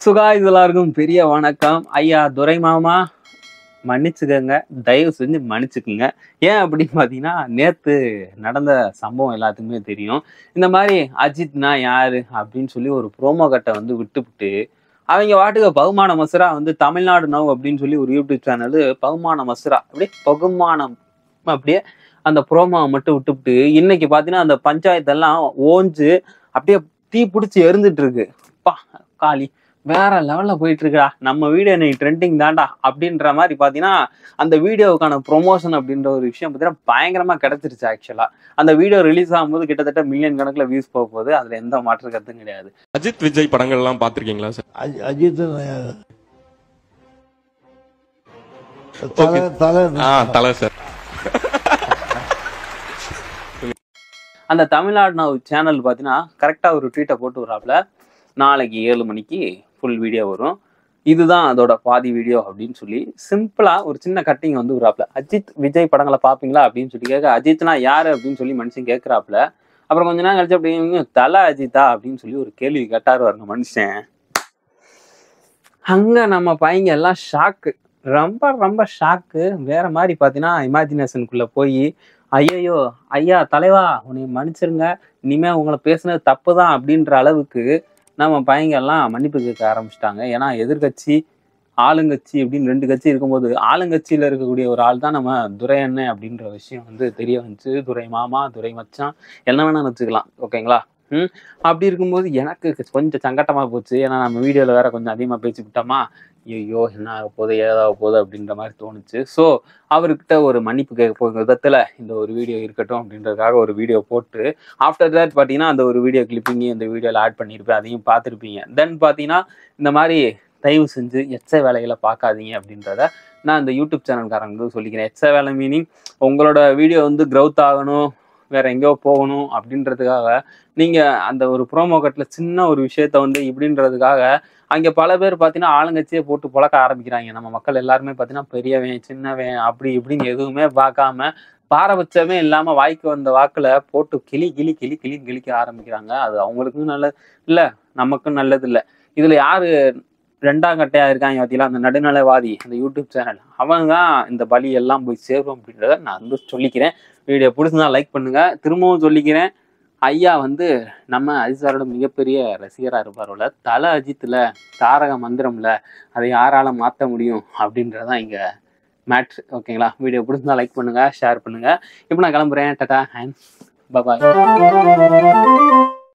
சுகா இது எல்லாருக்கும் பெரிய வணக்கம் ஐயா துரை மாமா மன்னிச்சுக்கோங்க தயவு செஞ்சு மன்னிச்சுக்குங்க ஏன் அப்படின்னு பார்த்தீங்கன்னா நேற்று நடந்த சம்பவம் எல்லாத்துக்குமே தெரியும் இந்த மாதிரி அஜித்னா யாரு அப்படின்னு சொல்லி ஒரு ப்ரோமோ கட்டை வந்து விட்டுவிட்டு அவங்க வாட்டுக்கு பகுமான மசுரா வந்து தமிழ்நாடு நவ் அப்படின்னு சொல்லி ஒரு யூடியூப் சேனல் பகுமான மசுரா அப்படியே பகுமானம் அப்படியே அந்த ப்ரோமோவை மட்டும் விட்டுவிட்டு இன்னைக்கு பார்த்தீங்கன்னா அந்த பஞ்சாயத்தெல்லாம் ஓஞ்சு அப்படியே தீ பிடிச்சி எரிஞ்சிட்டு இருக்கு பா காளி வேற லெவல்ல போயிட்டு இருக்கா நம்ம வீடியோ இன்னைக்கு ட்ரெண்டிங் தான்டா அப்படின்ற மாதிரி பாத்தீங்கன்னா அந்த வீடியோவுக்கான ப்ரொமோஷன் அப்படின்ற ஒரு விஷயம் பார்த்தீங்கன்னா பயங்கரமா கிடைச்சிருச்சு ஆக்சுவலா அந்த வீடியோ ரிலீஸ் ஆகும்போது கிட்டத்தட்ட மில்லியன் கணக்குல வியூஸ் போக போகுது அதுல எந்த மாற்று கருத்தும் கிடையாது அஜித் விஜய் படங்கள் எல்லாம் பாத்திருக்கீங்களா சார் அஜி- அஜித் யாரு? தலை தலை ஆ தலை சார் அந்த தமிழ்நாடு நவ் சேனல் பார்த்தீங்கன்னா கரெக்டாக ஒரு ட்வீட்டை போட்டு வராப்புல நாளைக்கு ஏழு மணிக்கு ஃபுல் வீடியோ வரும் இதுதான் அதோட பாதி வீடியோ அப்படின்னு சொல்லி சிம்பிளா ஒரு சின்ன கட்டிங் வந்து வராப்புல அஜித் விஜய் படங்களை பார்ப்பீங்களா அப்படின்னு சொல்லி கேட்க அஜித்னா யாரு அப்படின்னு சொல்லி மனுஷன் கேட்குறாப்புல அப்புறம் கொஞ்ச நேரம் கழிச்சு அப்படி தலை அஜித்தா அப்படின்னு சொல்லி ஒரு கேள்வி கேட்டாரு பாருங்க மனுஷன் அங்க நம்ம பையங்க எல்லாம் ஷாக்கு ரொம்ப ரொம்ப ஷாக்கு வேற மாதிரி பார்த்தீங்கன்னா இமேஜினேஷனுக்குள்ள போய் ஐயையோ ஐயா தலைவா உன்னை மன்னிச்சிருங்க இனிமே உங்களை பேசுனது தப்பு தான் அப்படின்ற அளவுக்கு நம்ம பையங்க எல்லாம் மன்னிப்பு கேட்க ஆரம்பிச்சிட்டாங்க ஏன்னா எதிர்கட்சி ஆளுங்கட்சி அப்படின்னு ரெண்டு கட்சி இருக்கும்போது ஆளுங்கட்சியில இருக்கக்கூடிய ஒரு ஆள் தான் நம்ம துரை அண்ணன் அப்படின்ற விஷயம் வந்து தெரிய வந்துச்சு துரை மாமா துரை மச்சான் என்ன வேணா வச்சுக்கலாம் ஓகேங்களா ம் அப்படி இருக்கும்போது எனக்கு கொஞ்சம் சங்கட்டமா போச்சு ஏன்னா நம்ம வீடியோல வேற கொஞ்சம் அதிகமா பேசி விட்டோமா ஐயோ என்ன ஆக போகுது ஏதாக போகுது அப்படின்ற மாதிரி தோணுச்சு ஸோ அவர்கிட்ட ஒரு மன்னிப்பு கேட்க போகிற விதத்துல இந்த ஒரு வீடியோ இருக்கட்டும் அப்படின்றதுக்காக ஒரு வீடியோ போட்டு ஆஃப்டர் தட் பார்த்தீங்கன்னா அந்த ஒரு வீடியோ கிளிப்பிங்கி இந்த வீடியோவில் ஆட் பண்ணியிருப்பேன் அதையும் பார்த்துருப்பீங்க தென் பார்த்தீங்கன்னா இந்த மாதிரி தயவு செஞ்சு எச்ச வேலைகளை பார்க்காதீங்க அப்படின்றத நான் இந்த யூடியூப் சேனல்காரங்களுக்கு சொல்லிக்கிறேன் எச்ச வேலை மீனிங் உங்களோட வீடியோ வந்து க்ரௌத் ஆகணும் வேற எங்கேயோ போகணும் அப்படின்றதுக்காக நீங்க அந்த ஒரு ப்ரோமோ கட்டில் சின்ன ஒரு விஷயத்த வந்து இப்படின்றதுக்காக அங்க பல பேர் பார்த்தீங்கன்னா ஆளுங்கட்சியே போட்டு புழக்க ஆரம்பிக்கிறாங்க நம்ம மக்கள் எல்லாருமே பார்த்தீங்கன்னா பெரியவன் சின்னவன் அப்படி இப்படின்னு எதுவுமே பார்க்காம பாரபட்சமே இல்லாம வாய்க்கு வந்த வாக்குல போட்டு கிளி கிளி கிளி கிளி கிளிக்க ஆரம்பிக்கிறாங்க அது அவங்களுக்கும் நல்லது இல்ல நமக்கும் நல்லது இல்ல இதுல யாரு ரெண்டாம் கட்டையா இருக்காங்க பார்த்தீங்களா அந்த நடுநிலைவாதி அந்த யூடியூப் சேனல் அவங்க தான் இந்த பலி எல்லாம் போய் சேரும் அப்படின்றத நான் வந்து சொல்லிக்கிறேன் வீடியோ பிடிச்சிருந்தா லைக் பண்ணுங்க திரும்பவும் சொல்லிக்கிறேன் ஐயா வந்து நம்ம அஜித் சாரோட மிகப்பெரிய ரசிகராக இருப்பாரோட தலை அஜித்தில் தாரக மந்திரம்ல அதை யாரால மாற்ற முடியும் அப்படின்றதான் இங்க மேட்ரு ஓகேங்களா வீடியோ பிடிச்சிருந்தா லைக் பண்ணுங்க ஷேர் பண்ணுங்க இப்போ நான் கிளம்புறேன் டட்டா அண்ட் பபாய்